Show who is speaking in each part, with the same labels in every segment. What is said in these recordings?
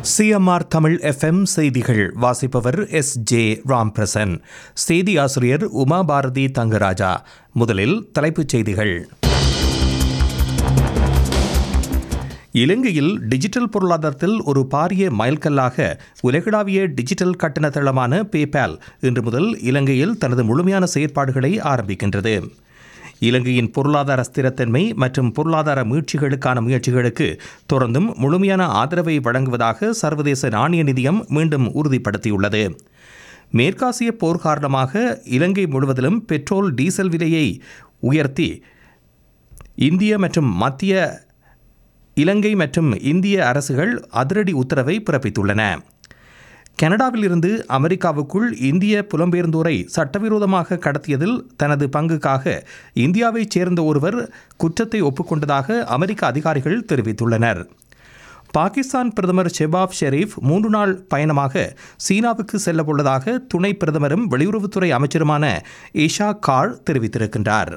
Speaker 1: CMR Tamil FM செய்திகள் வாசிப்பவர் S J Ramprasan செய்தி ஆசிரியர் உமா பாரதி தங்கராஜா முதலில் தலைப்புச் செய்திகள் இலங்கையில் டிஜிட்டல் பொருளாதாரத்தில் ஒரு பாரிய மைல்கல்லாக உலகளாவிய டிஜிட்டல் கட்டண தளமான பேபால் இன்று முதல் இலங்கையில் தனது முழுமையான செயற்பாடுகளை ஆரம்பிக்கின்றது இலங்கையின் பொருளாதார ஸ்திரத்தன்மை மற்றும் பொருளாதார மீட்சிகளுக்கான முயற்சிகளுக்கு தொடர்ந்தும் முழுமையான ஆதரவை வழங்குவதாக சர்வதேச நாணய நிதியம் மீண்டும் உறுதிப்படுத்தியுள்ளது மேற்காசிய போர் காரணமாக இலங்கை முழுவதிலும் பெட்ரோல் டீசல் விலையை உயர்த்தி இந்திய மற்றும் மத்திய இலங்கை மற்றும் இந்திய அரசுகள் அதிரடி உத்தரவை பிறப்பித்துள்ளன கனடாவில் இருந்து அமெரிக்காவுக்குள் இந்திய புலம்பெயர்ந்தோரை சட்டவிரோதமாக கடத்தியதில் தனது பங்குக்காக இந்தியாவைச் சேர்ந்த ஒருவர் குற்றத்தை ஒப்புக்கொண்டதாக அமெரிக்க அதிகாரிகள் தெரிவித்துள்ளனர் பாகிஸ்தான் பிரதமர் ஷெபாப் ஷெரீப் மூன்று நாள் பயணமாக சீனாவுக்கு செல்லவுள்ளதாக துணை பிரதமரும் வெளியுறவுத்துறை அமைச்சருமான இஷா கார் தெரிவித்திருக்கின்றார்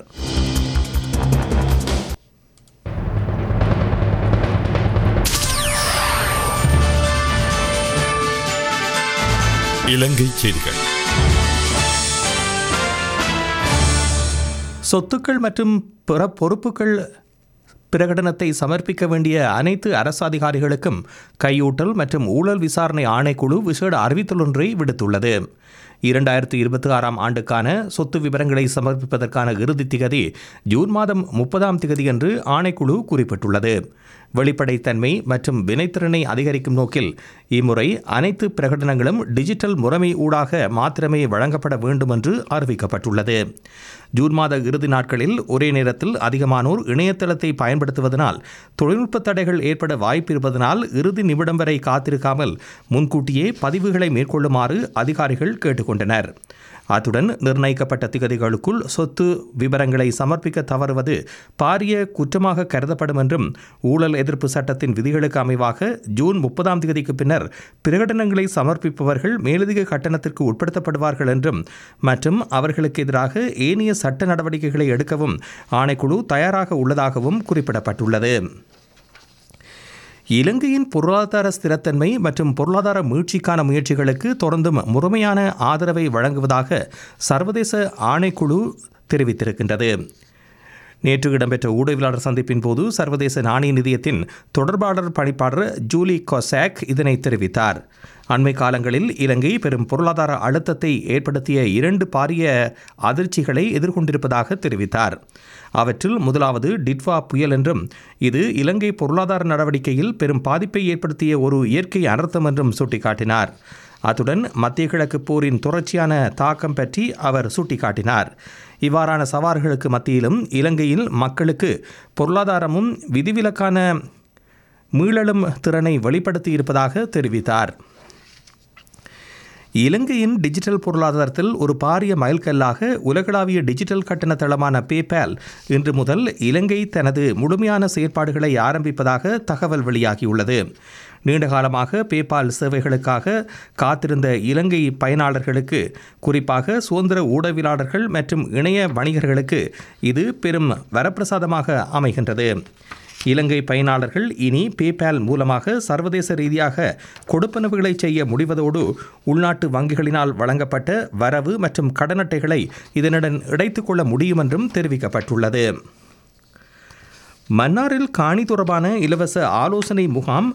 Speaker 2: இலங்கை செய்திகள்
Speaker 1: சொத்துக்கள் மற்றும் பிற பொறுப்புகள் பிரகடனத்தை சமர்ப்பிக்க வேண்டிய அனைத்து அரசு அதிகாரிகளுக்கும் கையூட்டல் மற்றும் ஊழல் விசாரணை ஆணைக்குழு விசேட அறிவித்தல் ஒன்றை விடுத்துள்ளது இரண்டாயிரத்து இருபத்தி ஆறாம் ஆண்டுக்கான சொத்து விவரங்களை சமர்ப்பிப்பதற்கான இறுதி திகதி ஜூன் மாதம் முப்பதாம் திகதி என்று ஆணைக்குழு குறிப்பிட்டுள்ளது வெளிப்படைத்தன்மை மற்றும் வினைத்திறனை அதிகரிக்கும் நோக்கில் இம்முறை அனைத்து பிரகடனங்களும் டிஜிட்டல் முறைமை ஊடாக மாத்திரமே வழங்கப்பட வேண்டும் என்று அறிவிக்கப்பட்டுள்ளது ஜூன் மாத இறுதி நாட்களில் ஒரே நேரத்தில் அதிகமானோர் இணையதளத்தை பயன்படுத்துவதனால் தொழில்நுட்ப தடைகள் ஏற்பட வாய்ப்பிருப்பதனால் இறுதி நிமிடம் வரை காத்திருக்காமல் முன்கூட்டியே பதிவுகளை மேற்கொள்ளுமாறு அதிகாரிகள் கேட்டுக்கொண்டனர் அத்துடன் நிர்ணயிக்கப்பட்ட திகதிகளுக்குள் சொத்து விவரங்களை சமர்ப்பிக்க தவறுவது பாரிய குற்றமாக கருதப்படும் என்றும் ஊழல் எதிர்ப்பு சட்டத்தின் விதிகளுக்கு அமைவாக ஜூன் முப்பதாம் தேதிக்கு பின்னர் பிரகடனங்களை சமர்ப்பிப்பவர்கள் மேலதிக கட்டணத்திற்கு உட்படுத்தப்படுவார்கள் என்றும் மற்றும் அவர்களுக்கு எதிராக ஏனைய சட்ட நடவடிக்கைகளை எடுக்கவும் ஆணைக்குழு தயாராக உள்ளதாகவும் குறிப்பிடப்பட்டுள்ளது இலங்கையின் பொருளாதார ஸ்திரத்தன்மை மற்றும் பொருளாதார மீட்சிக்கான முயற்சிகளுக்கு தொடர்ந்தும் முழுமையான ஆதரவை வழங்குவதாக சர்வதேச ஆணைக்குழு தெரிவித்திருக்கின்றது நேற்று இடம்பெற்ற ஊடகவியலாளர் சந்திப்பின் போது சர்வதேச நாணய நிதியத்தின் தொடர்பாளர் பணிப்பாளர் ஜூலி கொசாக் இதனை தெரிவித்தார் அண்மை காலங்களில் இலங்கை பெரும் பொருளாதார அழுத்தத்தை ஏற்படுத்திய இரண்டு பாரிய அதிர்ச்சிகளை எதிர்கொண்டிருப்பதாக தெரிவித்தார் அவற்றில் முதலாவது டிட்வா புயல் என்றும் இது இலங்கை பொருளாதார நடவடிக்கையில் பெரும் பாதிப்பை ஏற்படுத்திய ஒரு இயற்கை அனர்த்தம் என்றும் சுட்டிக்காட்டினார் அத்துடன் மத்திய கிழக்கு போரின் தொடர்ச்சியான தாக்கம் பற்றி அவர் சுட்டிக்காட்டினார் இவ்வாறான சவால்களுக்கு மத்தியிலும் இலங்கையில் மக்களுக்கு பொருளாதாரமும் விதிவிலக்கான மீளலும் திறனை வெளிப்படுத்தி இருப்பதாக தெரிவித்தார் இலங்கையின் டிஜிட்டல் பொருளாதாரத்தில் ஒரு பாரிய மைல்கல்லாக உலகளாவிய டிஜிட்டல் கட்டண தளமான பேபால் இன்று முதல் இலங்கை தனது முழுமையான செயற்பாடுகளை ஆரம்பிப்பதாக தகவல் வெளியாகியுள்ளது நீண்டகாலமாக பேபால் சேவைகளுக்காக காத்திருந்த இலங்கை பயனாளர்களுக்கு குறிப்பாக சுதந்திர ஊடகவியலாளர்கள் மற்றும் இணைய வணிகர்களுக்கு இது பெரும் வரப்பிரசாதமாக அமைகின்றது இலங்கை பயனாளர்கள் இனி பேபால் மூலமாக சர்வதேச ரீதியாக கொடுப்பனவுகளை செய்ய முடிவதோடு உள்நாட்டு வங்கிகளினால் வழங்கப்பட்ட வரவு மற்றும் கடன் அட்டைகளை இதனுடன் இணைத்துக் கொள்ள முடியும் என்றும் தெரிவிக்கப்பட்டுள்ளது மன்னாரில் காணி தொடர்பான இலவச ஆலோசனை முகாம்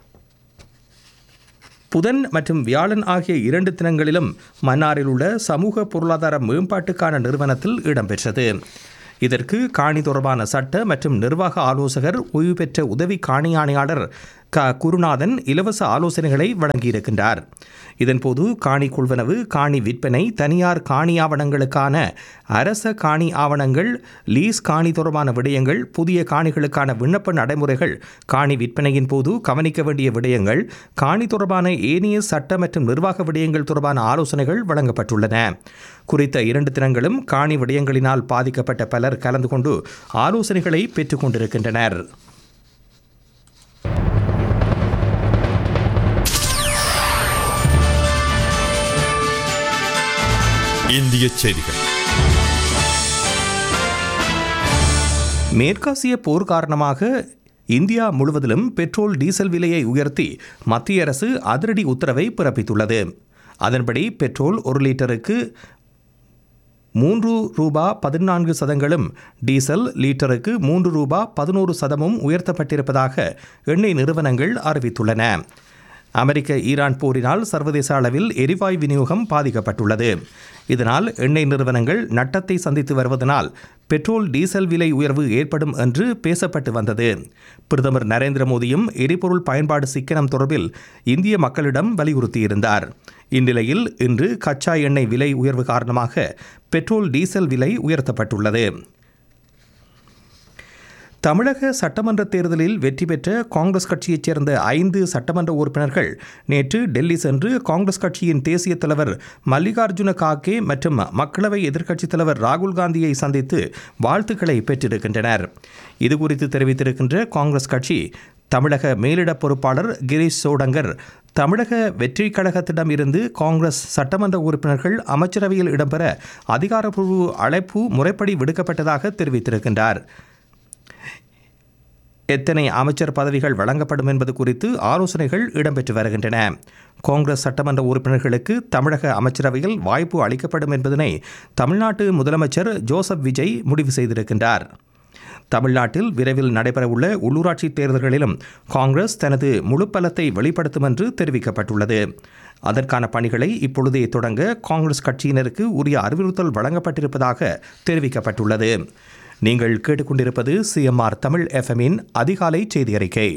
Speaker 1: புதன் மற்றும் வியாழன் ஆகிய இரண்டு தினங்களிலும் மன்னாரில் உள்ள சமூக பொருளாதார மேம்பாட்டுக்கான நிறுவனத்தில் இடம்பெற்றது இதற்கு காணி தொடர்பான சட்ட மற்றும் நிர்வாக ஆலோசகர் ஓய்வு பெற்ற உதவி காணி ஆணையாளர் க குருநாதன் இலவச ஆலோசனைகளை வழங்கியிருக்கின்றார் இதன்போது காணி கொள்வனவு காணி விற்பனை தனியார் காணி ஆவணங்களுக்கான அரச காணி ஆவணங்கள் லீஸ் காணி தொடர்பான விடயங்கள் புதிய காணிகளுக்கான விண்ணப்ப நடைமுறைகள் காணி விற்பனையின் போது கவனிக்க வேண்டிய விடயங்கள் காணி தொடர்பான ஏனைய சட்ட மற்றும் நிர்வாக விடயங்கள் தொடர்பான ஆலோசனைகள் வழங்கப்பட்டுள்ளன குறித்த இரண்டு தினங்களும் காணி விடயங்களினால் பாதிக்கப்பட்ட பலர் கலந்து கொண்டு ஆலோசனைகளை பெற்றுக் கொண்டிருக்கின்றனர்
Speaker 2: இந்திய செய்திகள்
Speaker 1: மேற்காசிய போர் காரணமாக இந்தியா முழுவதிலும் பெட்ரோல் டீசல் விலையை உயர்த்தி மத்திய அரசு அதிரடி உத்தரவை பிறப்பித்துள்ளது அதன்படி பெட்ரோல் ஒரு லிட்டருக்கு மூன்று ரூபா பதினான்கு சதங்களும் டீசல் லீட்டருக்கு மூன்று ரூபா பதினோரு சதமும் உயர்த்தப்பட்டிருப்பதாக எண்ணெய் நிறுவனங்கள் அறிவித்துள்ளன அமெரிக்க ஈரான் போரினால் சர்வதேச அளவில் எரிவாயு விநியோகம் பாதிக்கப்பட்டுள்ளது இதனால் எண்ணெய் நிறுவனங்கள் நட்டத்தை சந்தித்து வருவதனால் பெட்ரோல் டீசல் விலை உயர்வு ஏற்படும் என்று பேசப்பட்டு வந்தது பிரதமர் நரேந்திர மோடியும் எரிபொருள் பயன்பாடு சிக்கனம் தொடர்பில் இந்திய மக்களிடம் வலியுறுத்தியிருந்தார் இந்நிலையில் இன்று கச்சா எண்ணெய் விலை உயர்வு காரணமாக பெட்ரோல் டீசல் விலை உயர்த்தப்பட்டுள்ளது தமிழக சட்டமன்ற தேர்தலில் வெற்றி பெற்ற காங்கிரஸ் கட்சியைச் சேர்ந்த ஐந்து சட்டமன்ற உறுப்பினர்கள் நேற்று டெல்லி சென்று காங்கிரஸ் கட்சியின் தேசிய தலைவர் மல்லிகார்ஜுன கார்கே மற்றும் மக்களவை எதிர்க்கட்சித் தலைவர் ராகுல் காந்தியை சந்தித்து வாழ்த்துக்களை பெற்றிருக்கின்றனர் இதுகுறித்து தெரிவித்திருக்கின்ற காங்கிரஸ் கட்சி தமிழக மேலிட பொறுப்பாளர் கிரீஷ் சோடங்கர் தமிழக வெற்றி கழகத்திடம் இருந்து காங்கிரஸ் சட்டமன்ற உறுப்பினர்கள் அமைச்சரவையில் இடம்பெற அதிகாரப்பூர்வ அழைப்பு முறைப்படி விடுக்கப்பட்டதாக தெரிவித்திருக்கின்றார் எத்தனை அமைச்சர் பதவிகள் வழங்கப்படும் என்பது குறித்து ஆலோசனைகள் இடம்பெற்று வருகின்றன காங்கிரஸ் சட்டமன்ற உறுப்பினர்களுக்கு தமிழக அமைச்சரவையில் வாய்ப்பு அளிக்கப்படும் என்பதனை தமிழ்நாட்டு முதலமைச்சர் ஜோசப் விஜய் முடிவு செய்திருக்கின்றார் தமிழ்நாட்டில் விரைவில் நடைபெறவுள்ள உள்ளூராட்சி தேர்தல்களிலும் காங்கிரஸ் தனது முழு பலத்தை வெளிப்படுத்தும் என்று தெரிவிக்கப்பட்டுள்ளது அதற்கான பணிகளை இப்பொழுதே தொடங்க காங்கிரஸ் கட்சியினருக்கு உரிய அறிவுறுத்தல் வழங்கப்பட்டிருப்பதாக தெரிவிக்கப்பட்டுள்ளது நீங்கள் கேட்டுக்கொண்டிருப்பது சிஎம்ஆர் தமிழ் எஃப்எம்மின் அதிகாலை செய்தி அறிக்கை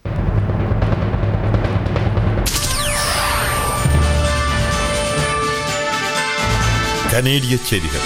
Speaker 2: கனேடிய செய்திகள்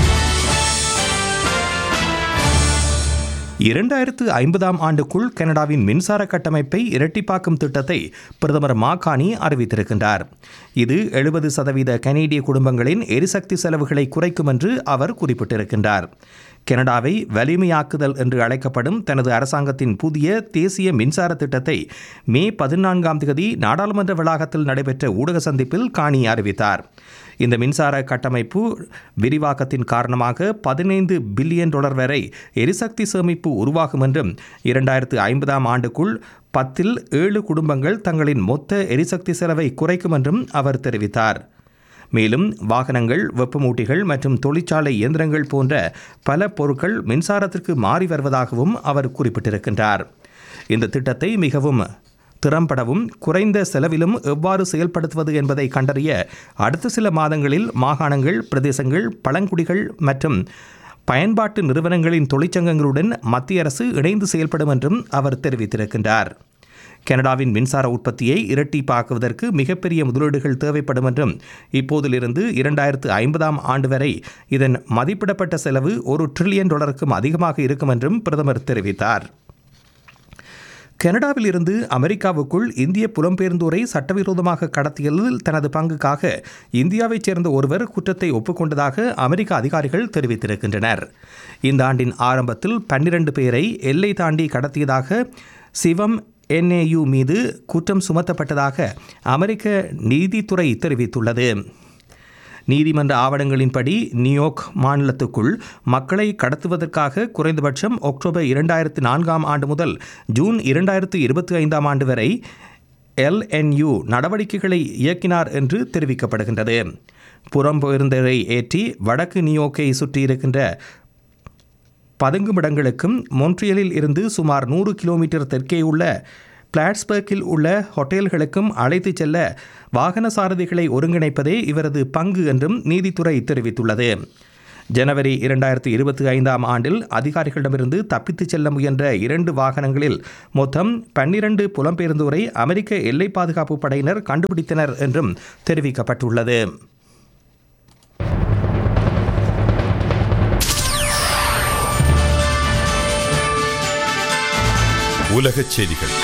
Speaker 1: இரண்டாயிரத்து ஐம்பதாம் ஆண்டுக்குள் கனடாவின் மின்சார கட்டமைப்பை இரட்டிப்பாக்கும் திட்டத்தை பிரதமர் மாகாணி அறிவித்திருக்கின்றார் இது எழுபது சதவீத கனேடிய குடும்பங்களின் எரிசக்தி செலவுகளை குறைக்கும் என்று அவர் குறிப்பிட்டிருக்கின்றார் கனடாவை வலிமையாக்குதல் என்று அழைக்கப்படும் தனது அரசாங்கத்தின் புதிய தேசிய மின்சார திட்டத்தை மே பதினான்காம் தேதி நாடாளுமன்ற வளாகத்தில் நடைபெற்ற ஊடக சந்திப்பில் காணி அறிவித்தார் இந்த மின்சார கட்டமைப்பு விரிவாக்கத்தின் காரணமாக பதினைந்து பில்லியன் டாலர் வரை எரிசக்தி சேமிப்பு உருவாகும் என்றும் இரண்டாயிரத்து ஐம்பதாம் ஆண்டுக்குள் பத்தில் ஏழு குடும்பங்கள் தங்களின் மொத்த எரிசக்தி செலவை குறைக்கும் என்றும் அவர் தெரிவித்தார் மேலும் வாகனங்கள் வெப்பமூட்டிகள் மற்றும் தொழிற்சாலை இயந்திரங்கள் போன்ற பல பொருட்கள் மின்சாரத்திற்கு மாறி வருவதாகவும் அவர் குறிப்பிட்டிருக்கின்றார் இந்த திட்டத்தை மிகவும் திறம்படவும் குறைந்த செலவிலும் எவ்வாறு செயல்படுத்துவது என்பதை கண்டறிய அடுத்த சில மாதங்களில் மாகாணங்கள் பிரதேசங்கள் பழங்குடிகள் மற்றும் பயன்பாட்டு நிறுவனங்களின் தொழிற்சங்கங்களுடன் மத்திய அரசு இணைந்து செயல்படும் என்றும் அவர் தெரிவித்திருக்கின்றார் கனடாவின் மின்சார உற்பத்தியை இரட்டிப்பாக்குவதற்கு மிகப்பெரிய முதலீடுகள் தேவைப்படும் என்றும் இப்போதிலிருந்து இரண்டாயிரத்து ஐம்பதாம் ஆண்டு வரை இதன் மதிப்பிடப்பட்ட செலவு ஒரு ட்ரில்லியன் டாலருக்கும் அதிகமாக இருக்கும் என்றும் பிரதமர் தெரிவித்தார் கனடாவில் இருந்து அமெரிக்காவுக்குள் இந்திய புலம்பெயர்ந்தோரை சட்டவிரோதமாக கடத்தியதில் தனது பங்குக்காக இந்தியாவைச் சேர்ந்த ஒருவர் குற்றத்தை ஒப்புக்கொண்டதாக அமெரிக்க அதிகாரிகள் தெரிவித்திருக்கின்றனர் இந்த ஆண்டின் ஆரம்பத்தில் பன்னிரண்டு பேரை எல்லை தாண்டி கடத்தியதாக சிவம் என்ஏயு மீது குற்றம் சுமத்தப்பட்டதாக அமெரிக்க நீதித்துறை தெரிவித்துள்ளது நீதிமன்ற ஆவணங்களின்படி நியூயார்க் மாநிலத்துக்குள் மக்களை கடத்துவதற்காக குறைந்தபட்சம் அக்டோபர் இரண்டாயிரத்து நான்காம் ஆண்டு முதல் ஜூன் இரண்டாயிரத்து இருபத்தி ஐந்தாம் ஆண்டு வரை எல்என்யூ நடவடிக்கைகளை இயக்கினார் என்று தெரிவிக்கப்படுகின்றது புறம்பெயர்ந்தரை ஏற்றி வடக்கு நியூயார்க்கை சுற்றியிருக்கின்ற பதுங்குமிடங்களுக்கும் மொன்ட்ரியலில் இருந்து சுமார் நூறு கிலோமீட்டர் தெற்கே உள்ள பிளாட்ஸ்பர்க்கில் உள்ள ஹோட்டல்களுக்கும் அழைத்துச் செல்ல வாகன சாரதிகளை ஒருங்கிணைப்பதே இவரது பங்கு என்றும் நீதித்துறை தெரிவித்துள்ளது ஜனவரி இரண்டாயிரத்தி இருபத்தி ஐந்தாம் ஆண்டில் அதிகாரிகளிடமிருந்து தப்பித்துச் செல்ல முயன்ற இரண்டு வாகனங்களில் மொத்தம் பன்னிரண்டு புலம்பெயர்ந்தோரை அமெரிக்க எல்லை பாதுகாப்பு படையினர் கண்டுபிடித்தனர் என்றும் தெரிவிக்கப்பட்டுள்ளது
Speaker 2: உலகச் செய்திகள்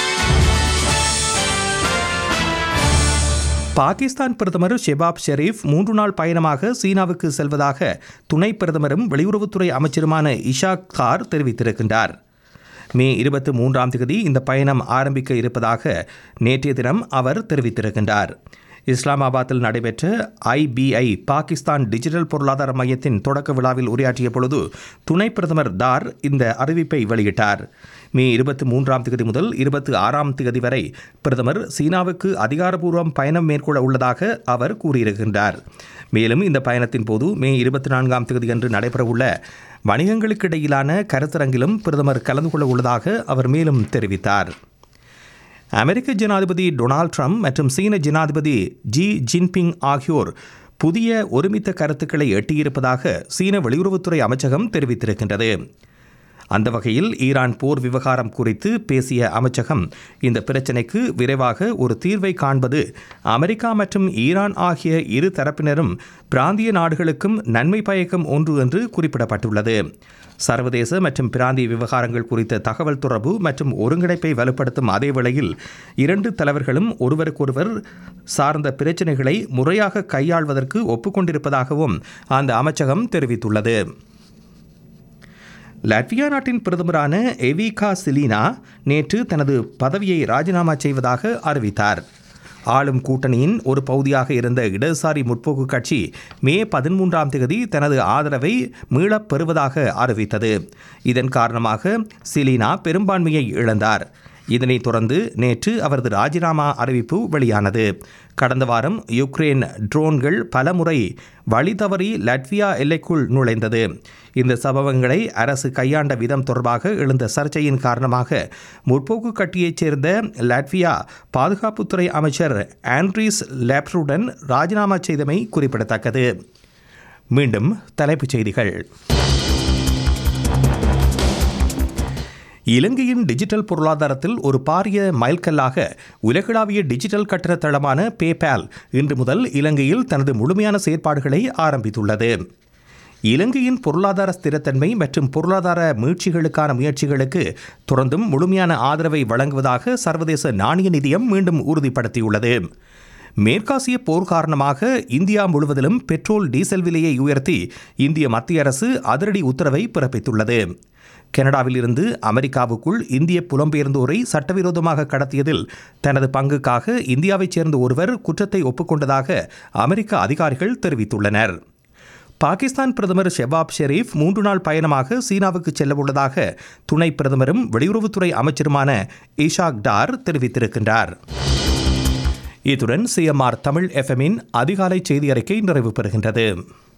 Speaker 1: பாகிஸ்தான் பிரதமர் ஷெபாப் ஷெரீப் மூன்று நாள் பயணமாக சீனாவுக்கு செல்வதாக துணை பிரதமரும் வெளியுறவுத்துறை அமைச்சருமான இஷாக் கார் தெரிவித்திருக்கின்றார் மே இருபத்தி மூன்றாம் தேதி இந்த பயணம் ஆரம்பிக்க இருப்பதாக நேற்றைய தினம் அவர் தெரிவித்திருக்கின்றார் இஸ்லாமாபாத்தில் நடைபெற்ற ஐபிஐ பாகிஸ்தான் டிஜிட்டல் பொருளாதார மையத்தின் தொடக்க விழாவில் உரையாற்றிய பொழுது துணை பிரதமர் தார் இந்த அறிவிப்பை வெளியிட்டார் மே இருபத்தி மூன்றாம் தேதி முதல் இருபத்தி ஆறாம் தேதி வரை பிரதமர் சீனாவுக்கு அதிகாரப்பூர்வம் பயணம் மேற்கொள்ள உள்ளதாக அவர் கூறியிருக்கின்றார் மேலும் இந்த பயணத்தின் போது மே இருபத்தி நான்காம் தேதியன்று நடைபெறவுள்ள வணிகங்களுக்கு இடையிலான கருத்தரங்கிலும் பிரதமர் கலந்து கொள்ள உள்ளதாக அவர் மேலும் தெரிவித்தார் அமெரிக்க ஜனாதிபதி டொனால்ட் ட்ரம்ப் மற்றும் சீன ஜனாதிபதி ஜி ஜின்பிங் ஆகியோர் புதிய ஒருமித்த கருத்துக்களை எட்டியிருப்பதாக சீன வெளியுறவுத்துறை அமைச்சகம் தெரிவித்திருக்கின்றது அந்த வகையில் ஈரான் போர் விவகாரம் குறித்து பேசிய அமைச்சகம் இந்த பிரச்சினைக்கு விரைவாக ஒரு தீர்வை காண்பது அமெரிக்கா மற்றும் ஈரான் ஆகிய இரு தரப்பினரும் பிராந்திய நாடுகளுக்கும் நன்மை பயக்கும் ஒன்று என்று குறிப்பிடப்பட்டுள்ளது சர்வதேச மற்றும் பிராந்திய விவகாரங்கள் குறித்த தகவல் தொடர்பு மற்றும் ஒருங்கிணைப்பை வலுப்படுத்தும் அதே வேளையில் இரண்டு தலைவர்களும் ஒருவருக்கொருவர் சார்ந்த பிரச்சினைகளை முறையாக கையாள்வதற்கு ஒப்புக்கொண்டிருப்பதாகவும் அந்த அமைச்சகம் தெரிவித்துள்ளது லாட்வியா நாட்டின் பிரதமரான எவிகா சிலீனா நேற்று தனது பதவியை ராஜினாமா செய்வதாக அறிவித்தார் ஆளும் கூட்டணியின் ஒரு பகுதியாக இருந்த இடதுசாரி முற்போக்கு கட்சி மே பதிமூன்றாம் தேதி தனது ஆதரவை மீளப் பெறுவதாக அறிவித்தது இதன் காரணமாக சிலீனா பெரும்பான்மையை இழந்தார் இதனைத் தொடர்ந்து நேற்று அவரது ராஜினாமா அறிவிப்பு வெளியானது கடந்த வாரம் யுக்ரைன் ட்ரோன்கள் பலமுறை வழி தவறி லட்வியா எல்லைக்குள் நுழைந்தது இந்த சம்பவங்களை அரசு கையாண்ட விதம் தொடர்பாக எழுந்த சர்ச்சையின் காரணமாக முற்போக்கு கட்சியைச் சேர்ந்த லாட்வியா பாதுகாப்புத்துறை அமைச்சர் ஆண்ட்ரீஸ் லேப்ருடன் ராஜினாமா செய்தமை குறிப்பிடத்தக்கது மீண்டும் தலைப்புச் செய்திகள் இலங்கையின் டிஜிட்டல் பொருளாதாரத்தில் ஒரு பாரிய மைல்கல்லாக உலகளாவிய டிஜிட்டல் கட்டண தளமான பேபால் இன்று முதல் இலங்கையில் தனது முழுமையான செயற்பாடுகளை ஆரம்பித்துள்ளது இலங்கையின் பொருளாதார ஸ்திரத்தன்மை மற்றும் பொருளாதார மீட்சிகளுக்கான முயற்சிகளுக்கு தொடர்ந்தும் முழுமையான ஆதரவை வழங்குவதாக சர்வதேச நாணய நிதியம் மீண்டும் உறுதிப்படுத்தியுள்ளது மேற்காசிய போர் காரணமாக இந்தியா முழுவதிலும் பெட்ரோல் டீசல் விலையை உயர்த்தி இந்திய மத்திய அரசு அதிரடி உத்தரவை பிறப்பித்துள்ளது கனடாவில் இருந்து அமெரிக்காவுக்குள் இந்திய புலம்பெயர்ந்தோரை சட்டவிரோதமாக கடத்தியதில் தனது பங்குக்காக இந்தியாவைச் சேர்ந்த ஒருவர் குற்றத்தை ஒப்புக்கொண்டதாக அமெரிக்க அதிகாரிகள் தெரிவித்துள்ளனர் பாகிஸ்தான் பிரதமர் ஷெபாப் ஷெரீப் மூன்று நாள் பயணமாக சீனாவுக்கு செல்லவுள்ளதாக துணை பிரதமரும் வெளியுறவுத்துறை அமைச்சருமான இஷாக் டார் தெரிவித்திருக்கின்றார் இத்துடன் சிஎம்ஆர் தமிழ் எஃப்எம்மின் அதிகாலை செய்தி அறிக்கை நிறைவு பெறுகின்றது